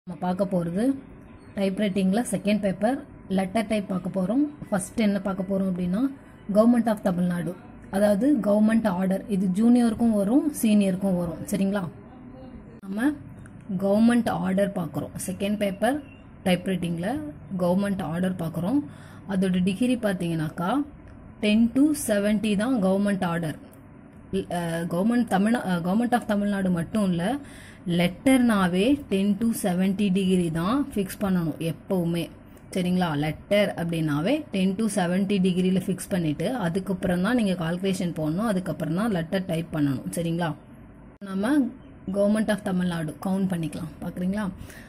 நம்ம பார்க்க போகிறது டைப்ரைட்டிங்கில் செகண்ட் பேப்பர் லெட்டர் டைப் பார்க்க போகிறோம் ஃபர்ஸ்ட் என்ன பார்க்க போகிறோம் அப்படின்னா கவர்மெண்ட் ஆஃப் தமிழ்நாடு அதாவது கவர்மெண்ட் ஆர்டர் இது ஜூனியருக்கும் வரும் சீனியருக்கும் வரும் சரிங்களா நம்ம கவர்மெண்ட் ஆர்டர் பார்க்குறோம் செகண்ட் பேப்பர் டைப்ரைட்டிங்கில் கவர்மெண்ட் ஆர்டர் பார்க்குறோம் அதோட டிகிரி பார்த்தீங்கன்னாக்கா டென் டு செவன்ட்டி தான் government order government Tamil government of Tamil Nadu மட்டும் இல்லை லெட்டர்னாவே டென் டு செவன்ட்டி டிகிரி தான் ஃபிக்ஸ் பண்ணணும் எப்போவுமே சரிங்களா லெட்டர் அப்படின்னாவே டென் டு செவன்ட்டி டிகிரியில் ஃபிக்ஸ் பண்ணிவிட்டு அதுக்கப்புறம் தான் நீங்கள் கால்குலேஷன் போடணும் அதுக்கப்புறம் தான் லெட்டர் டைப் பண்ணணும் சரிங்களா நம்ம கவர்மெண்ட் ஆஃப் தமிழ்நாடு கவுண்ட் பண்ணிக்கலாம் பார்க்குறீங்களா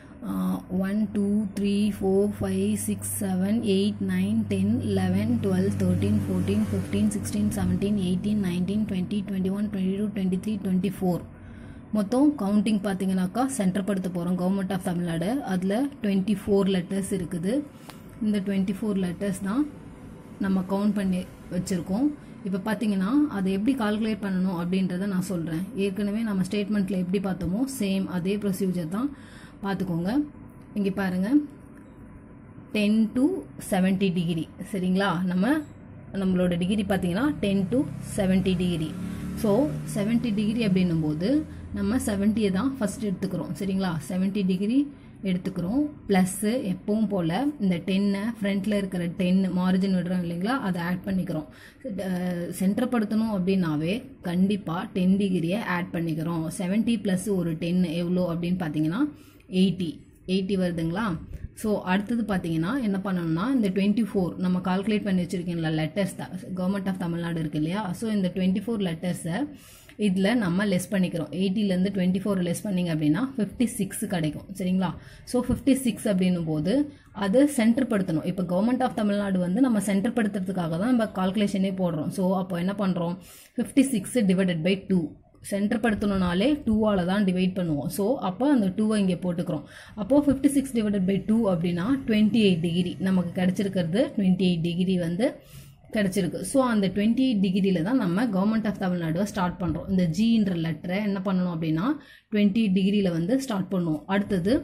one two three four five six seven eight nine ten eleven twelve thirteen fourteen fifteen sixteen seventeen eighteen nineteen twenty twenty one twenty two twenty three twenty four மொத்தம் counting பார்த்தீங்கன்னாக்கா centre படுத்த போகிறோம் government of Tamil Nadu அதில் twenty four letters இருக்குது இந்த twenty four letters தான் நம்ம count பண்ணி வச்சுருக்கோம் இப்போ பார்த்தீங்கன்னா அதை எப்படி கால்குலேட் பண்ணணும் அப்படின்றத நான் சொல்கிறேன் ஏற்கனவே நம்ம ஸ்டேட்மெண்ட்டில் எப்படி பார்த்தோமோ சேம் அதே ப்ரொசீஜர் தான் பார்த்துக்கோங்க இங்கே பாருங்கள் டென் டு செவன்ட்டி டிகிரி சரிங்களா நம்ம நம்மளோட டிகிரி பார்த்தீங்கன்னா ten to seventy degree so seventy degree அப்படின்னும் போது நம்ம செவன்ட்டியை தான் ஃபஸ்ட் எடுத்துக்கிறோம் சரிங்களா செவன்ட்டி டிகிரி எடுத்துக்கிறோம் ப்ளஸ்ஸு எப்பவும் போல் இந்த டென்னை ஃப்ரண்ட்டில் இருக்கிற டென் மார்ஜின் விடுறோம் இல்லைங்களா அதை ஆட் பண்ணிக்கிறோம் சென்டர்படுத்தணும் அப்படின்னாவே கண்டிப்பாக டென் டிகிரியை ஆட் பண்ணிக்கிறோம் செவன்ட்டி ப்ளஸ் ஒரு டென் எவ்வளோ அப்படின்னு பார்த்தீங்கன்னா எயிட்டி எயிட்டி வருதுங்களா ஸோ அடுத்தது பார்த்தீங்கன்னா என்ன பண்ணணும்னா இந்த டுவெண்ட்டி ஃபோர் நம்ம கால்குலேட் பண்ணி வச்சுருக்கீங்களா லெட்டர்ஸ் தான் கவர்மெண்ட் ஆஃப் தமிழ்நாடு இருக்கு இல்லையா ஸோ இந்த டுவெண்ட்டி ஃபோர் லெட்டர்ஸை இதில் நம்ம லெஸ் பண்ணிக்கிறோம் எயிட்டிலேருந்து டுவெண்ட்டி ஃபோர் லெஸ் பண்ணிங்க அப்படின்னா ஃபிஃப்டி சிக்ஸ் கிடைக்கும் சரிங்களா ஸோ ஃபிஃப்டி சிக்ஸ் அப்படின்னும் போது அது சென்டர் படுத்தணும் இப்போ கவர்மெண்ட் ஆஃப் தமிழ்நாடு வந்து நம்ம சென்டர் படுத்துறதுக்காக தான் நம்ம கால்குலேஷனே போடுறோம் ஸோ அப்போ என்ன பண்ணுறோம் fifty six divided by two centre படுத்தணுனாலே டூவால் தான் டிவைட் பண்ணுவோம் ஸோ அப்போ அந்த டூவை இங்கே போட்டுக்கிறோம் அப்போது fifty six divided by two அப்படின்னா டுவெண்ட்டி எயிட் டிகிரி நமக்கு கிடச்சிருக்கிறது டுவெண்ட்டி எயிட் டிகிரி வந்து கிடச்சிருக்கு ஸோ அந்த டுவெண்ட்டி எயிட் டிகிரியில் தான் நம்ம கவர்மெண்ட் ஆஃப் தமிழ்நாடுவை ஸ்டார்ட் பண்ணுறோம் இந்த ஜின்ற லெட்டரை என்ன பண்ணணும் அப்படின்னா டுவெண்ட்டி டிகிரியில் வந்து ஸ்டார்ட் பண்ணுவோம் அடுத்தது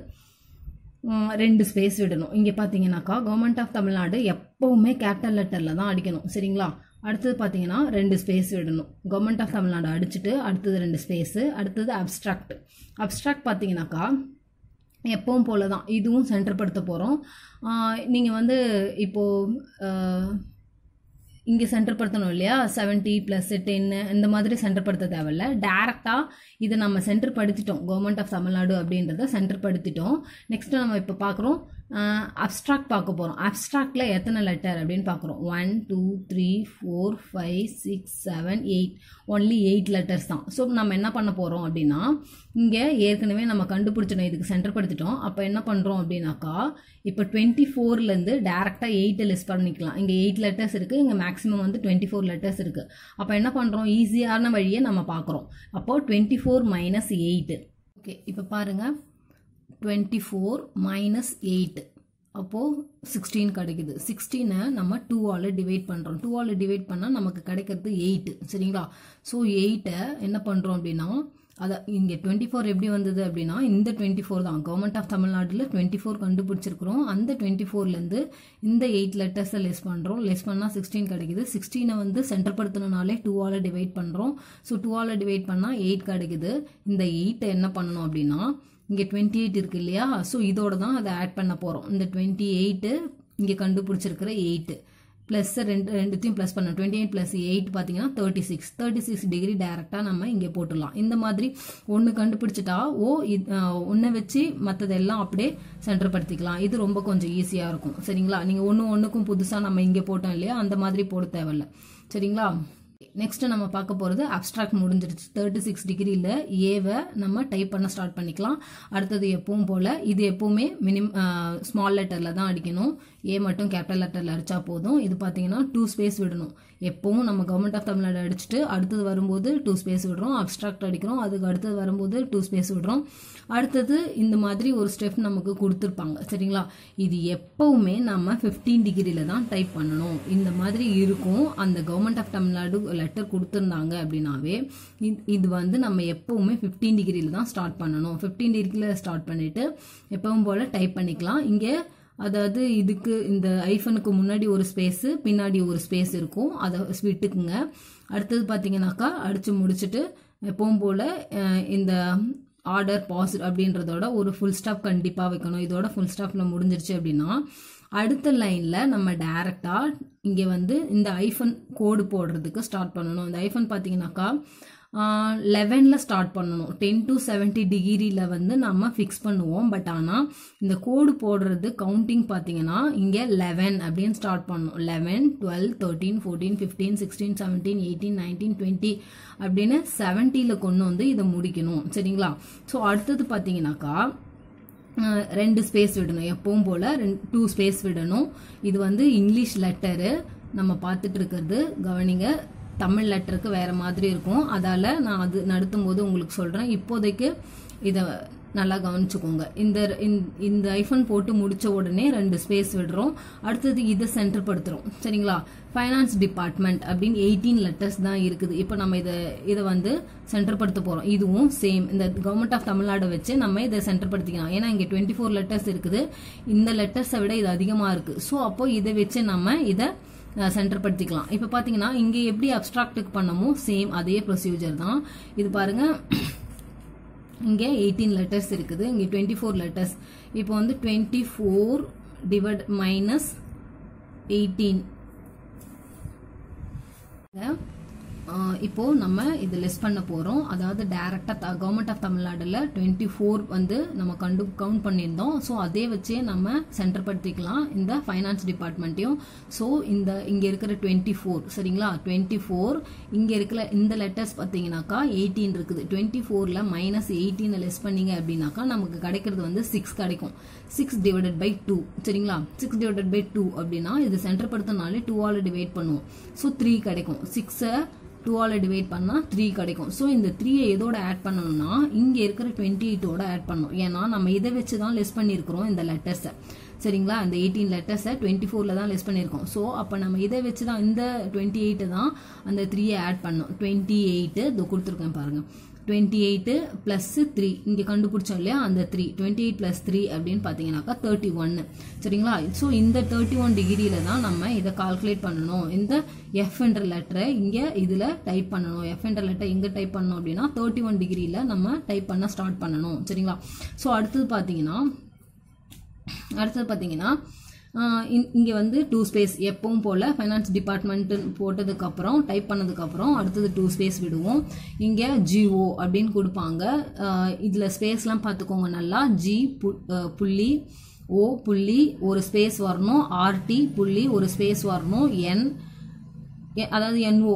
ரெண்டு ஸ்பேஸ் விடணும் இங்கே பார்த்தீங்கன்னாக்கா கவர்மெண்ட் ஆஃப் தமிழ்நாடு எப்போவுமே கேபிட்டல் லெட்டரில் தான் அடிக்கணும் சரிங்களா அடுத்தது பார்த்தீங்கன்னா ரெண்டு ஸ்பேஸ் விடணும் கவர்மெண்ட் ஆஃப் தமிழ்நாடு அடிச்சுட்டு அடுத்தது ரெண்டு ஸ்பேஸு அடுத்தது அப்ஸ்ட்ராக்ட் அப்ஸ்ட்ராக்ட் பார்த்தீங்கன்னாக்கா எப்பவும் போல தான் இதுவும் சென்டர் படுத்த போகிறோம் நீங்கள் வந்து இப்போது இங்கே சென்டர் படுத்தணும் இல்லையா செவன்ட்டி ப்ளஸ் டென்னு இந்த மாதிரி சென்டர் படுத்த தேவையில்ல டேரெக்டாக இதை நம்ம சென்டர் படுத்திட்டோம் கவர்மெண்ட் ஆஃப் தமிழ்நாடு அப்படின்றத சென்டர் படுத்திட்டோம் நெக்ஸ்ட்டு நம்ம இப்போ பார்க்குறோம் அப்ஸ்ட்ராக்ட் பார்க்க போகிறோம் அப்ஸ்ட்ராக்டில் எத்தனை லெட்டர் அப்படின்னு பார்க்குறோம் one two three four five six seven eight only eight letters தான் ஸோ நம்ம என்ன பண்ண போகிறோம் அப்படின்னா இங்கே ஏற்கனவே நம்ம கண்டுபிடிச்சிட்டோம் இதுக்கு சென்டர் படுத்திட்டோம் அப்போ என்ன பண்ணுறோம் அப்படின்னாக்கா இப்போ டுவெண்ட்டி ஃபோர்லேருந்து டேரெக்டாக எயிட்டை லெஸ் பண்ணிக்கலாம் இங்கே எயிட் லெட்டர்ஸ் இருக்குது இங்கே மேக்ஸிமம் வந்து டுவெண்ட்டி ஃபோர் லெட்டர்ஸ் இருக்குது அப்போ என்ன பண்ணுறோம் ஈஸியான வழியை நம்ம பார்க்குறோம் அப்போது twenty four minus eight okay இப்போ பாருங்கள் டுவெண்ட்டி ஃபோர் மைனஸ் எயிட் அப்போது சிக்ஸ்டீன் கிடைக்குது சிக்ஸ்டீனை நம்ம டூவால் டிவைட் பண்ணுறோம் டூவால் டிவைட் பண்ணால் நமக்கு கிடைக்கிறது எயிட்டு சரிங்களா ஸோ எயிட்டை என்ன பண்ணுறோம் அப்படின்னா அதை இங்கே டுவெண்ட்டி ஃபோர் எப்படி வந்தது அப்படின்னா இந்த டுவெண்ட்டி ஃபோர் தான் கவர்மெண்ட் ஆஃப் தமிழ்நாட்டில் டுவெண்ட்டி ஃபோர் கண்டுபிடிச்சிருக்கிறோம் அந்த டுவெண்ட்டி ஃபோர்லேருந்து இந்த எயிட் லெட்டர்ஸை லெஸ் பண்ணுறோம் லெஸ் பண்ணால் சிக்ஸ்டீன் கிடைக்குது சிக்ஸ்டீனை வந்து சென்டர் படுத்தணுனாலே டூவால் டிவைட் பண்ணுறோம் ஸோ டூவால் டிவைட் பண்ணால் எயிட் கிடைக்குது இந்த எயிட்டை என்ன பண்ணணும் அப்படின்னா இங்கே டுவெண்ட்டி எயிட் இருக்குது இல்லையா ஸோ இதோட தான் அதை ஆட் பண்ண போகிறோம் இந்த டுவெண்ட்டி எயிட்டு இங்கே கண்டுபிடிச்சிருக்கிற எயிட்டு ப்ளஸ் ரெண்டு ரெண்டுத்தையும் ப்ளஸ் பண்ண டுவெண்ட்டி எயிட் ப்ளஸ் எயிட் பார்த்தீங்கன்னா thirty six thirty six degree டேரெக்டாக நம்ம இங்கே போட்டுடலாம் இந்த மாதிரி ஒன்று கண்டுபிடிச்சிட்டா ஓ ஒன்றை வச்சு மற்றதெல்லாம் அப்படியே சென்டர் படுத்திக்கலாம் இது ரொம்ப கொஞ்சம் ஈஸியாக இருக்கும் சரிங்களா நீங்கள் ஒன்று ஒன்றுக்கும் புதுசாக நம்ம இங்கே போட்டோம் இல்லையா அந்த மாதிரி போட தேவையில்ல சரிங்களா நெக்ஸ்ட் நம்ம பார்க்க போகிறது அப்ட்ராக்ட் முடிஞ்சிருச்சு தேர்ட்டி சிக்ஸ் டிகிரியில் ஏவை நம்ம டைப் பண்ண ஸ்டார்ட் பண்ணிக்கலாம் அடுத்தது எப்பவும் போல் இது எப்பவுமே மினிம் ஸ்மால் லெட்டரில் தான் அடிக்கணும் ஏ மட்டும் கேபிட்டல் லெட்டரில் அடித்தா போதும் இது பார்த்தீங்கன்னா டூ ஸ்பேஸ் விடணும் எப்பவும் நம்ம கவர்மெண்ட் ஆஃப் தமிழ்நாடு அடிச்சுட்டு அடுத்தது வரும்போது டூ ஸ்பேஸ் விடுறோம் அப்ட்ராக்ட் அடிக்கிறோம் அதுக்கு அடுத்தது வரும்போது டூ ஸ்பேஸ் விடுறோம் அடுத்தது இந்த மாதிரி ஒரு ஸ்டெப் நமக்கு கொடுத்துருப்பாங்க சரிங்களா இது எப்பவுமே நம்ம ஃபிஃப்டீன் டிகிரியில் தான் டைப் பண்ணணும் இந்த மாதிரி இருக்கும் அந்த கவர்மெண்ட் ஆஃப் தமிழ்நாடு லெட்டர் கொடுத்துருந்தாங்க அப்படின்னாவே இது- இது வந்து நம்ம எப்பவுமே ஃபிஃப்டீன் டிகிரியில் தான் ஸ்டார்ட் பண்ணணும் ஃபிஃப்டீன் டிகிரியில் ஸ்டார்ட் பண்ணிட்டு எப்பவும் போல் டைப் பண்ணிக்கலாம் இங்கே அதாவது இதுக்கு இந்த ஐஃபனுக்கு முன்னாடி ஒரு ஸ்பேஸு பின்னாடி ஒரு ஸ்பேஸ் இருக்கும் அதை விட்டுக்குங்க அடுத்தது பார்த்தீங்கன்னாக்கா அடித்து முடிச்சுட்டு எப்பவும் போல் இந்த ஆர்டர் பாஸ் அப்படின்றதோட ஒரு ஃபுல் ஸ்டாப் கண்டிப்பாக வைக்கணும் இதோட ஃபுல் ஸ்டாப்பில் முடிஞ்சிருச்சு அப்படின்னா அடுத்த லைனில் நம்ம டைரெக்டாக இங்கே வந்து இந்த ஐஃபன் கோடு போடுறதுக்கு ஸ்டார்ட் பண்ணணும் இந்த ஐஃபன் பார்த்தீங்கன்னாக்கா லெவனில் ஸ்டார்ட் பண்ணணும் டென் டு செவன்ட்டி டிகிரியில் வந்து நம்ம ஃபிக்ஸ் பண்ணுவோம் பட் ஆனால் இந்த கோடு போடுறது கவுண்டிங் பார்த்தீங்கன்னா இங்கே லெவன் அப்படின்னு ஸ்டார்ட் பண்ணணும் eleven twelve thirteen fourteen fifteen sixteen seventeen eighteen nineteen twenty அப்படின்னு செவன்ட்டியில் கொண்டு வந்து இதை முடிக்கணும் சரிங்களா ஸோ அடுத்தது பார்த்தீங்கன்னாக்கா அஹ் ரெண்டு ஸ்பேஸ் விடணும் எப்பவும் போல ரெண்டு டூ ஸ்பேஸ் விடணும் இது வந்து இங்கிலீஷ் லெட்டரு நம்ம பார்த்துட்டு இருக்கிறது கவனிங்க தமிழ் லெட்டருக்கு வேற மாதிரி இருக்கும் அதால நான் அது நடத்தும் போது உங்களுக்கு சொல்றேன் இப்போதைக்கு இதை நல்லா கவனிச்சுக்கோங்க இந்த இந்த- இந்த ஐஃபோன் போட்டு முடிச்ச உடனே ரெண்டு ஸ்பேஸ் விடுறோம் அடுத்தது இதை சென்டர் படுத்துறோம் சரிங்களா ஃபைனான்ஸ் டிபார்ட்மெண்ட் அப்படின்னு எயிட்டீன் லெட்டர்ஸ் தான் இருக்குது இப்போ நம்ம இதை இதை வந்து சென்டர் படுத்த போறோம் இதுவும் சேம் இந்த கவர்மெண்ட் ஆஃப் தமிழ்நாடு வச்சு நம்ம இதை சென்டர் படுத்திக்கலாம் ஏன்னா இங்கே டுவெண்ட்டி ஃபோர் லெட்டர்ஸ் இருக்குது இந்த லெட்டர்ஸை விட இது அதிகமாக இருக்கு ஸோ அப்போ இதை வச்சு நம்ம இதை சென்டர் படுத்திக்கலாம் இப்போ பார்த்தீங்கன்னா இங்கே எப்படி அப்ட்ராக்டுக்கு பண்ணமோ சேம் அதே ப்ரொசீஜர் தான் இது பாருங்க இங்கே எயிட்டீன் லெட்டர்ஸ் இருக்குது இங்கே டுவெண்ட்டி ஃபோர் லெட்டர்ஸ் இப்போ வந்து twenty four divide minus eighteen இப்போ நம்ம இது லெஸ் பண்ண போறோம் அதாவது டைரக்டா கவர்மெண்ட் ஆஃப் தமிழ்நாடுல டுவெண்ட்டி ஃபோர் வந்து நம்ம கண்டு கவுண்ட் பண்ணியிருந்தோம் ஸோ அதே வச்சே நம்ம சென்டர் படுத்திக்கலாம் இந்த ஃபைனான்ஸ் டிபார்ட்மெண்ட்டையும் ஸோ இந்த இங்க இருக்கிற டுவெண்ட்டி ஃபோர் சரிங்களா டுவெண்ட்டி ஃபோர் இங்க இருக்கிற இந்த லெட்டர்ஸ் பார்த்தீங்கன்னாக்கா எயிட்டீன் இருக்குது டுவெண்ட்டி ஃபோர்ல மைனஸ் எயிட்டீனை லெஸ் பண்ணீங்க அப்படின்னாக்கா நமக்கு கிடைக்கிறது வந்து சிக்ஸ் கிடைக்கும் சிக்ஸ் டிவைடட் பை டூ சரிங்களா சிக்ஸ் டிவைடட் பை டூ அப்படின்னா இது சென்டர் படுத்தினாலே டூவால் டிவைட் பண்ணுவோம் ஸோ த்ரீ கிடைக்கும் சிக்ஸை டூவால் டிவைட் பண்ணால் த்ரீ கிடைக்கும் ஸோ இந்த த்ரீயை எதோட ஆட் பண்ணணும்னா இங்கே இருக்கிற டுவெண்ட்டி எயிட்டோட ஆட் பண்ணணும் ஏன்னா நம்ம இதை வச்சு தான் லெஸ் பண்ணியிருக்கிறோம் இந்த லெட்டர்ஸை சரிங்களா இந்த எயிட்டீன் லெட்டர்ஸை டுவெண்ட்டி ஃபோரில் தான் லெஸ் பண்ணியிருக்கோம் ஸோ அப்போ நம்ம இதை வச்சு தான் இந்த டுவெண்ட்டி எயிட்டு தான் அந்த த்ரீயை ஆட் பண்ணோம் டுவெண்ட்டி எயிட்டு இதோ கொடுத்துருக்கேன் பாருங்கள் டுவெண்ட்டி எயிட்டு ப்ளஸ் த்ரீ இங்கே கண்டுபிடிச்சோம் இல்லையா அந்த three twenty eight plus three அப்படின்னு பார்த்தீங்கன்னாக்கா தேர்ட்டி ஒன்னு சரிங்களா ஸோ இந்த தேர்ட்டி ஒன் டிகிரியில தான் நம்ம இதை கால்குலேட் பண்ணணும் இந்த எஃப் என்ற லெட்டரை இங்கே இதில் டைப் பண்ணணும் எஃப் என்ற லெட்டர் எங்கே டைப் பண்ணணும் அப்படின்னா தேர்ட்டி ஒன் டிகிரியில் நம்ம டைப் பண்ண ஸ்டார்ட் பண்ணணும் சரிங்களா ஸோ அடுத்தது பார்த்தீங்கன்னா அடுத்தது பார்த்தீங்கன்னா இங்கே வந்து டூ ஸ்பேஸ் எப்பவும் போல் ஃபைனான்ஸ் டிபார்ட்மெண்ட் போட்டதுக்கப்புறம் டைப் பண்ணதுக்கப்புறம் அடுத்தது டூ ஸ்பேஸ் விடுவோம் இங்கே ஜிஓ அப்படின்னு கொடுப்பாங்க இதில் ஸ்பேஸ்லாம் பார்த்துக்கோங்க நல்லா ஜி புள்ளி ஓ புள்ளி ஒரு ஸ்பேஸ் வரணும் ஆர்டி புள்ளி ஒரு ஸ்பேஸ் வரணும் என் அதாவது என்ஓ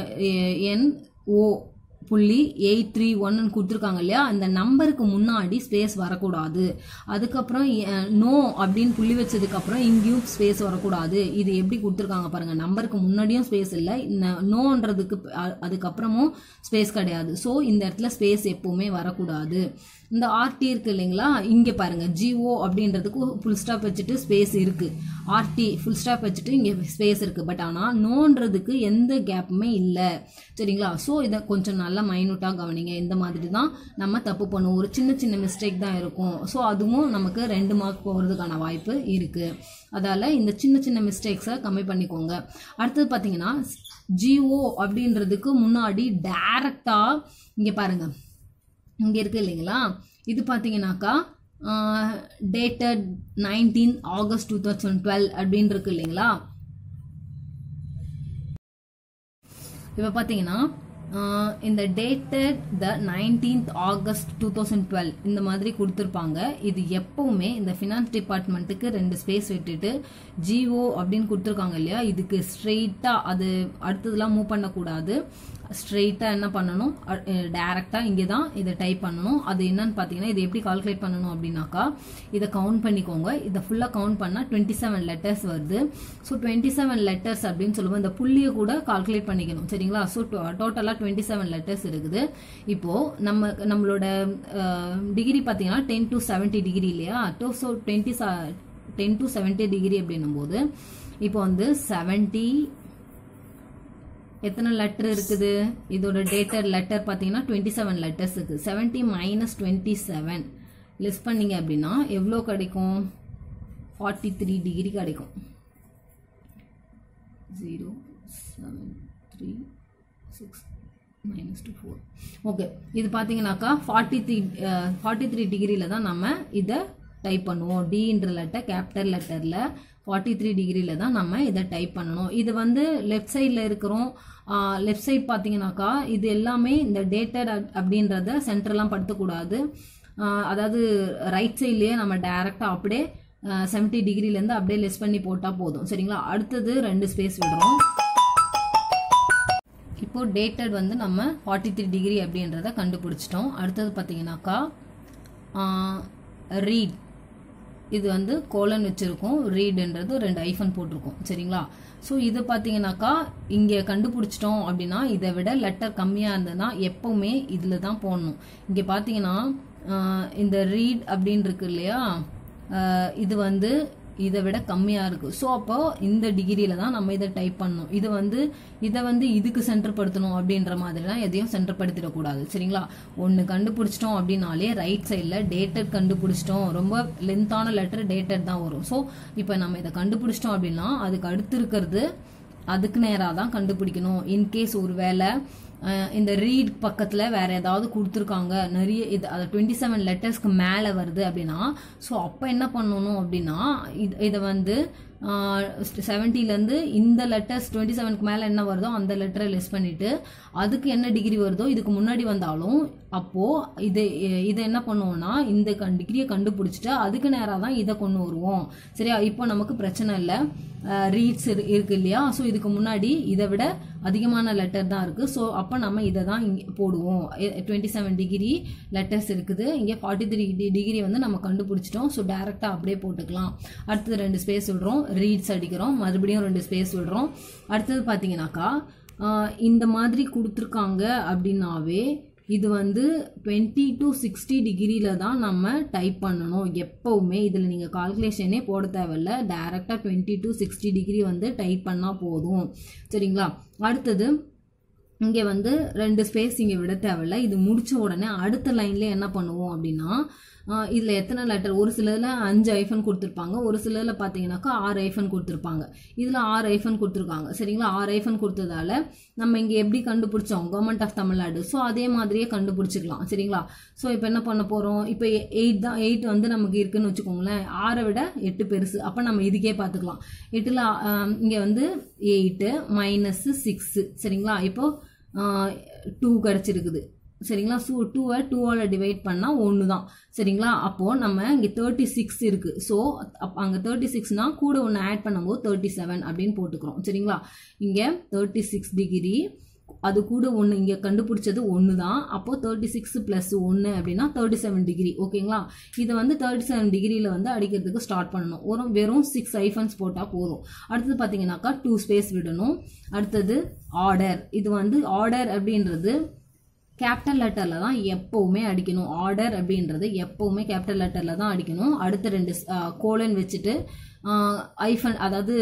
என் ஓ புள்ளி எயிட் த்ரீ ஒன்னு கொடுத்துருக்காங்க இல்லையா அந்த நம்பருக்கு முன்னாடி ஸ்பேஸ் வரக்கூடாது அதுக்கப்புறம் நோ அப்படின்னு புள்ளி வச்சதுக்கு அப்புறம் இங்கேயும் ஸ்பேஸ் வரக்கூடாது இது எப்படி கொடுத்துருக்காங்க பாருங்க நம்பருக்கு முன்னாடியும் ஸ்பேஸ் இல்லை நோன்றதுக்கு அதுக்கப்புறமும் ஸ்பேஸ் கிடையாது ஸோ இந்த இடத்துல ஸ்பேஸ் எப்பவுமே வரக்கூடாது இந்த ஆர்டி இருக்கு இல்லைங்களா இங்க பாருங்க ஜிஓ அப்படின்றதுக்கு ஃபுல் ஸ்டாப் வச்சுட்டு ஸ்பேஸ் இருக்கு ஆர்டி ஃபுல் ஸ்டாப் வச்சுட்டு இங்க ஸ்பேஸ் இருக்கு பட் ஆனா நோன்றதுக்கு எந்த கேப்புமே இல்லை சரிங்களா ஸோ இதை கொஞ்சம் நல்லா மைனூட்டா கவனிங்க இந்த மாதிரி தான் நம்ம தப்பு பண்ணுவோம் ஒரு சின்ன சின்ன மிஸ்டேக் தான் இருக்கும் ஸோ அதுவும் நமக்கு ரெண்டு மார்க் போகிறதுக்கான வாய்ப்பு இருக்கு அதால இந்த சின்ன சின்ன மிஸ்டேக்ஸை கம்மி பண்ணிக்கோங்க அடுத்தது பார்த்தீங்கன்னா ஜிஓ அப்படின்றதுக்கு முன்னாடி டைரக்டா இங்க பாருங்க இங்கே இருக்கு இல்லைங்களா இது பார்த்தீங்கன்னாக்கா dated nineteen August two thousand twelve அப்படின்னு இருக்கு இல்லைங்களா இப்போ பார்த்தீங்கன்னா இந்த dated the nineteenth August two thousand twelve இந்த மாதிரி கொடுத்துருப்பாங்க இது எப்பவுமே இந்த ஃபினான்ஸ் டிபார்ட்மெண்ட்டுக்கு ரெண்டு ஸ்பேஸ் விட்டுட்டு ஜிஓ அப்படின்னு கொடுத்துருக்காங்க இல்லையா இதுக்கு ஸ்ட்ரெயிட்டாக அது அடுத்ததுலாம் மூவ் பண்ணக்கூடாது ஸ்ட்ரெயிட்டாக என்ன பண்ணணும் டைரெக்டாக இங்கே தான் இதை டைப் பண்ணணும் அது என்னன்னு பார்த்தீங்கன்னா இதை எப்படி கால்குலேட் பண்ணணும் அப்படின்னாக்கா இதை கவுண்ட் பண்ணிக்கோங்க இதை ஃபுல்லாக கவுண்ட் பண்ணால் டுவெண்ட்டி செவன் லெட்டர்ஸ் வருது ஸோ டுவெண்ட்டி செவன் லெட்டர்ஸ் அப்படின்னு சொல்லுவோம் இந்த புள்ளியை கூட கால்குலேட் பண்ணிக்கணும் சரிங்களா ஸோ டோட்டலாக டுவெண்ட்டி செவன் லெட்டர்ஸ் இருக்குது இப்போ நம்ம நம்மளோட டிகிரி பார்த்தீங்கன்னா டென் டு செவன்ட்டி டிகிரி இல்லையா two so twenty ten to seventy degree அப்படின்னும் போது இப்போ வந்து செவன்ட்டி எத்தனை லெட்டர் இருக்குது இதோட டேட்டர் லெட்டர் பார்த்தீங்கன்னா டுவெண்ட்டி செவன் லெட்டர்ஸ் இருக்குது seventy minus twenty seven less பண்ணீங்க அப்படின்னா எவ்வளோ கிடைக்கும் ஃபார்ட்டி த்ரீ டிகிரி கிடைக்கும் zero seven three six minus two four okay இது பார்த்தீங்கன்னாக்கா ஃபார்ட்டி த்ரீ ஃபார்ட்டி த்ரீ டிகிரியில் தான் நம்ம இதை டைப் பண்ணுவோம் டின்ற லெட்டர் கேபிட்டல் லெட்டரில் ஃபார்ட்டி த்ரீ டிகிரியில் தான் நம்ம இதை டைப் பண்ணணும் இது வந்து லெஃப்ட் சைடில் இருக்கிறோம் லெஃப்ட் சைட் பார்த்தீங்கன்னாக்கா இது எல்லாமே இந்த டேட்டட் அப்படின்றத சென்டர்லாம் படுத்தக்கூடாது ஆஹ் அதாவது ரைட் சைட்லேயே நம்ம டைரெக்டாக அப்படியே செவன்ட்டி டிகிரிலேருந்து அப்படியே லெஸ் பண்ணி போட்டால் போதும் சரிங்களா அடுத்தது ரெண்டு ஸ்பேஸ் விடுறோம் இப்போ டேட்டட் வந்து நம்ம ஃபார்ட்டி த்ரீ டிகிரி அப்படின்றத கண்டுபிடிச்சிட்டோம் அடுத்தது பார்த்தீங்கன்னாக்கா ரீட் இது வந்து கோலன் வச்சுருக்கோம் ரீடுன்றது ரெண்டு ஐஃபன் போட்டிருக்கோம் சரிங்களா ஸோ இது பார்த்தீங்கன்னாக்கா இங்கே கண்டுபிடிச்சிட்டோம் அப்படின்னா இதை விட லெட்டர் கம்மியாக இருந்ததுன்னா எப்போவுமே இதில் தான் போடணும் இங்கே பார்த்தீங்கன்னா ஆஹ் இந்த ரீட் அப்படின்னு இருக்கு இல்லையா ஆஹ் இது வந்து இதை விட கம்மியாக இருக்குது ஸோ அப்போ இந்த டிகிரியில் தான் நம்ம இதை டைப் பண்ணணும் இது வந்து இதை வந்து இதுக்கு சென்டர் படுத்தணும் அப்படின்ற மாதிரிலாம் எதையும் சென்டர் படுத்திடக்கூடாது சரிங்களா ஒன்று கண்டுபிடிச்சிட்டோம் அப்படின்னாலே ரைட் சைடில் டேட்டட் கண்டுபிடிச்சிட்டோம் ரொம்ப லென்த்தான லெட்டர் டேட்டட் தான் வரும் ஸோ இப்போ நம்ம இதை கண்டுபிடிச்சிட்டோம் அப்படின்னா அதுக்கு அடுத்து இருக்கிறது அதுக்கு நேராக தான் கண்டுபிடிக்கணும் இன்கேஸ் ஒரு வேளை அஹ், இந்த ரீட் பக்கத்தில் வேற ஏதாவது கொடுத்துருக்காங்க நிறைய இது அது டுவெண்ட்டி செவன் லெட்டர்ஸ்க்கு மேலே வருது அப்படின்னா ஸோ அப்போ என்ன பண்ணணும் அப்படின்னா இது இதை வந்து செவன்ட்டிலேருந்து இந்த லெட்டர்ஸ் டுவெண்ட்டி செவனுக்கு மேலே என்ன வருதோ அந்த லெட்டரை லெஸ் பண்ணிட்டு அதுக்கு என்ன டிகிரி வருதோ இதுக்கு முன்னாடி வந்தாலும் அப்போது இதை இதை என்ன பண்ணுவோம்னா இந்த கண் டிகிரியை கண்டுபிடிச்சிட்டு அதுக்கு நேராக தான் இதை கொண்டு வருவோம் சரியா இப்போ நமக்கு பிரச்சனை இல்லை ரீட்ஸ் இருக்கு இல்லையா ஸோ இதுக்கு முன்னாடி இதை விட அதிகமான லெட்டர் தான் இருக்குது ஸோ அப்போ நம்ம இதை தான் இங்கே போடுவோம் டுவெண்ட்டி செவன் டிகிரி லெட்டர்ஸ் இருக்குது இங்கே ஃபார்ட்டி த்ரீ டிகிரி வந்து நம்ம கண்டுபிடிச்சிட்டோம் ஸோ டேரெக்டாக அப்படியே போட்டுக்கலாம் அடுத்தது ரெண்டு ஸ்பேஸ் விடுறோம் ரீட்ஸ் அடிக்கிறோம் மறுபடியும் ரெண்டு ஸ்பேஸ் விடுறோம் அடுத்தது பார்த்தீங்கன்னாக்கா ஆஹ் இந்த மாதிரி கொடுத்துருக்காங்க அப்படின்னாவே இது வந்து டுவெண்ட்டி டு சிக்ஸ்டி டிகிரியில் தான் நம்ம டைப் பண்ணணும் எப்போவுமே இதில் நீங்கள் கால்குலேஷனே போட தேவையில்ல டேரெக்டாக டுவெண்ட்டி டு சிக்ஸ்டி டிகிரி வந்து டைப் பண்ணால் போதும் சரிங்களா அடுத்தது இங்கே வந்து ரெண்டு ஸ்பேஸ் இங்கே விட தேவையில்ல இது முடிச்ச உடனே அடுத்த லைன்ல என்ன பண்ணுவோம் அப்படின்னா ஆஹ் இதுல எத்தனை லெட்டர் ஒரு சிலதுல அஞ்சு ஐஃபன் கொடுத்துருப்பாங்க ஒரு சிலதுல பார்த்தீங்கன்னாக்கா ஆறு ஐஃபன் கொடுத்துருப்பாங்க இதில் ஆறு ஐஃபன் கொடுத்துருக்காங்க சரிங்களா ஆறு ஐஃபன் கொடுத்ததால நம்ம இங்கே எப்படி கண்டுபிடிச்சோம் கவர்மெண்ட் ஆஃப் தமிழ்நாடு ஸோ அதே மாதிரியே கண்டுபிடிச்சிக்கலாம் சரிங்களா ஸோ இப்போ என்ன பண்ண போகிறோம் இப்போ எயிட் தான் எயிட் வந்து நமக்கு இருக்குன்னு வச்சுக்கோங்களேன் ஆறை விட எட்டு பெருசு அப்போ நம்ம இதுக்கே பார்த்துக்கலாம் எட்டில் இங்கே வந்து எயிட்டு மைனஸ் சிக்ஸு சரிங்களா இப்போ டூ கிடச்சிருக்குது சரிங்களா ஸோ டூவை டூவால் டிவைட் பண்ணால் ஒன்று தான் சரிங்களா அப்போது நம்ம இங்கே தேர்ட்டி சிக்ஸ் இருக்குது ஸோ அப் அங்கே தேர்ட்டி சிக்ஸ்னால் கூட ஒன்று ஆட் பண்ணும்போது தேர்ட்டி செவன் அப்படின்னு போட்டுக்கிறோம் சரிங்களா இங்கே தேர்ட்டி சிக்ஸ் டிகிரி அது கூட ஒன்று இங்கே கண்டுபிடிச்சது ஒன்று தான் அப்போது தேர்ட்டி சிக்ஸ் ப்ளஸ் ஒன்று அப்படின்னா தேர்ட்டி செவன் டிகிரி ஓகேங்களா இதை வந்து தேர்ட்டி செவன் டிகிரியில் வந்து அடிக்கிறதுக்கு ஸ்டார்ட் பண்ணணும் ஒரு வெறும் சிக்ஸ் ஐஃபன்ஸ் போட்டால் போதும் அடுத்தது பார்த்தீங்கன்னாக்கா டூ ஸ்பேஸ் விடணும் அடுத்தது ஆர்டர் இது வந்து ஆர்டர் அப்படின்றது கேபிட்டல் லெட்டரில் தான் எப்போவுமே அடிக்கணும் ஆர்டர் அப்படின்றது எப்போவுமே கேபிட்டல் லெட்டரில் தான் அடிக்கணும் அடுத்த ரெண்டு கோலன் வச்சுட்டு ஐஃபன் அதாவது